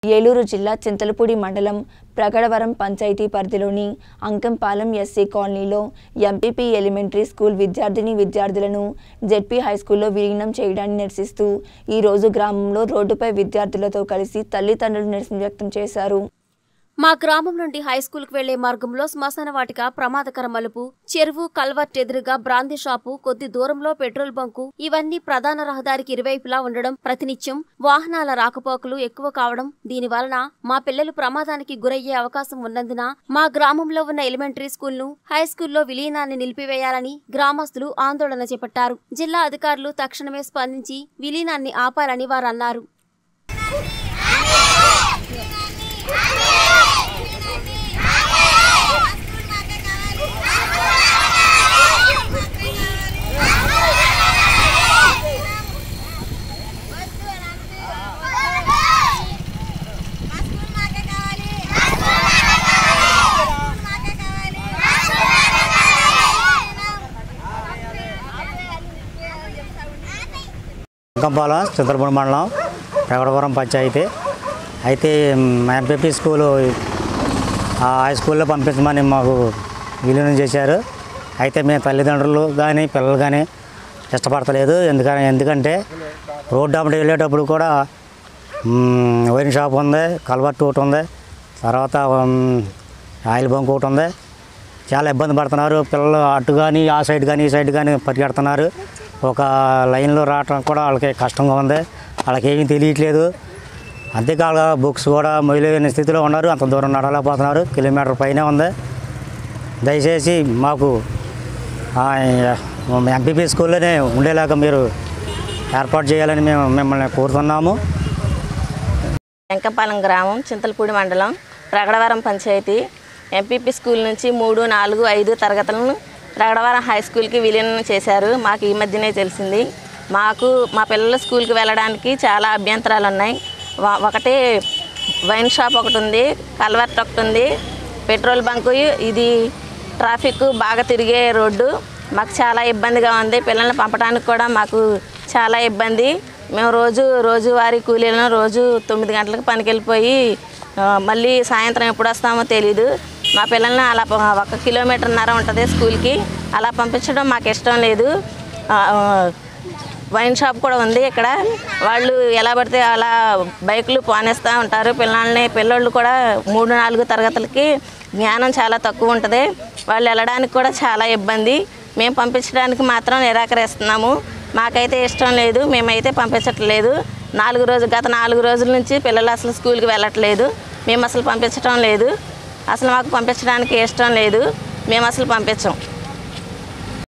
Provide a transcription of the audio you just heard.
ఏలూరు జిల్లా చింతలపూడి మండలం ప్రగడవరం పంచాయతీ పరిధిలోని అంకంపాలెం ఎస్సీ కాలనీలో ఎంపీపీ ఎలిమెంటరీ స్కూల్ విద్యార్థిని విద్యార్థులను జెడ్పీ హైస్కూల్లో విలీనం చేయడాన్ని నిరసిస్తూ ఈ రోజు గ్రామంలో రోడ్డుపై విద్యార్థులతో కలిసి తల్లిదండ్రులు నిరసన వ్యక్తం చేశారు మా గ్రామం నుండి హై స్కూల్కి వెళ్లే మార్గంలో శ్మశాన వాటిక ప్రమాదకర మలుపు చెరువు కల్వర్ట్ ఎదురుగా బ్రాందీ షాపు కొద్ది దూరంలో పెట్రోల్ బంకు ఇవన్నీ ప్రధాన రహదారికి ఇరువైపులా ఉండడం ప్రతినిత్యం వాహనాల రాకపోకలు ఎక్కువ కావడం దీని వలన మా పిల్లలు ప్రమాదానికి గురయ్యే అవకాశం ఉన్నందున మా గ్రామంలో ఉన్న ఎలిమెంటరీ స్కూల్ను హై స్కూల్లో విలీనాన్ని నిలిపివేయాలని గ్రామస్తులు ఆందోళన చేపట్టారు జిల్లా అధికారులు తక్షణమే స్పందించి విలీనాన్ని ఆపాలని వారు అన్నారు అంకంపాలెం చింతలపూడి మండలం ప్రగడపురం పంచాయతీ అయితే ఎంపీపీ స్కూలు ఆ హై స్కూల్లో పంపించమని మాకు విలీనం చేశారు అయితే మేము తల్లిదండ్రులు కానీ పిల్లలు కానీ ఇష్టపడతలేదు ఎందుకని ఎందుకంటే రోడ్డు అమ్మటి వెళ్ళేటప్పుడు కూడా మ్, వైన్ షాప్ ఉంది కల్వర్ట్ ఒకటి ఉంది తర్వాత మ్, ఆయిల్ బంక్ ఒకటి ఉంది చాలా ఇబ్బంది పడుతున్నారు పిల్లలు అటు కానీ ఆ సైడ్ కానీ ఈ సైడ్ కానీ పరిగెడుతున్నారు ఒక లైన్లో రావటం కూడా వాళ్ళకి కష్టంగా ఉంది వాళ్ళకి ఏమీ తెలియట్లేదు అంతేకాక బుక్స్ కూడా మొదలైన స్థితిలో ఉన్నారు అంత దూరం నడలేకపోతున్నారు కిలోమీటర్ పైనే ఉంది దయచేసి మాకు ఎంపీపీ స్కూల్లోనే ఉండేలాగా మీరు ఏర్పాటు చేయాలని మేము మిమ్మల్ని కోరుతున్నాము వెంకపాలెం గ్రామం చింతలపూడి మండలం ప్రగడవరం పంచాయతీ ఎంపీపీ స్కూల్ నుంచి మూడు నాలుగు ఐదు తరగతులను ప్రగడవరం హై స్కూల్కి విలీనం చేశారు మాకు ఈ మధ్యనే తెలిసింది మాకు మా పిల్లల స్కూల్కి వెళ్ళడానికి చాలా అభ్యంతరాలు ఉన్నాయి వ- ఒకటి వైన్ షాప్ ఒకటి ఉంది కల్వర్ట్ ఒకటి ఉంది పెట్రోల్ బంకు ఇది ట్రాఫిక్ బాగా తిరిగే రోడ్డు మాకు చాలా ఇబ్బందిగా ఉంది పిల్లల్ని పంపడానికి కూడా మాకు చాలా ఇబ్బంది మేము రోజు రోజువారీ కూలీలను రోజు తొమ్మిది గంటలకు పనికి వెళ్ళిపోయి ఆ, మళ్ళీ సాయంత్రం ఎప్పుడు వస్తామో తెలీదు మా పిల్లల్ని అలా ప- ఒక కిలోమీటర్న్నర ఉంటుంది స్కూల్కి అలా పంపించడం మాకు ఇష్టం లేదు ఆ, ఆ, వైన్ షాప్ కూడా ఉంది ఇక్కడ వాళ్ళు ఎలా పడితే అలా బైకులు పోనేస్తూ ఉంటారు పిల్లల్ని పిల్లోళ్ళు కూడా మూడు నాలుగు తరగతులకి జ్ఞానం చాలా తక్కువ ఉంటుంది వాళ్ళు వెళ్ళడానికి కూడా చాలా ఇబ్బంది మేము పంపించడానికి మాత్రం నిరాకరిస్తున్నాము మాకైతే ఇష్టం లేదు మేమైతే పంపించట్లేదు నాలుగు రోజులు గత నాలుగు రోజుల నుంచి పిల్లలు అసలు స్కూల్కి వెళ్ళట్లేదు మేము అసలు పంపించడం లేదు అసలు మాకు పంపించడానికి ఇష్టం లేదు మేము అసలు పంపించం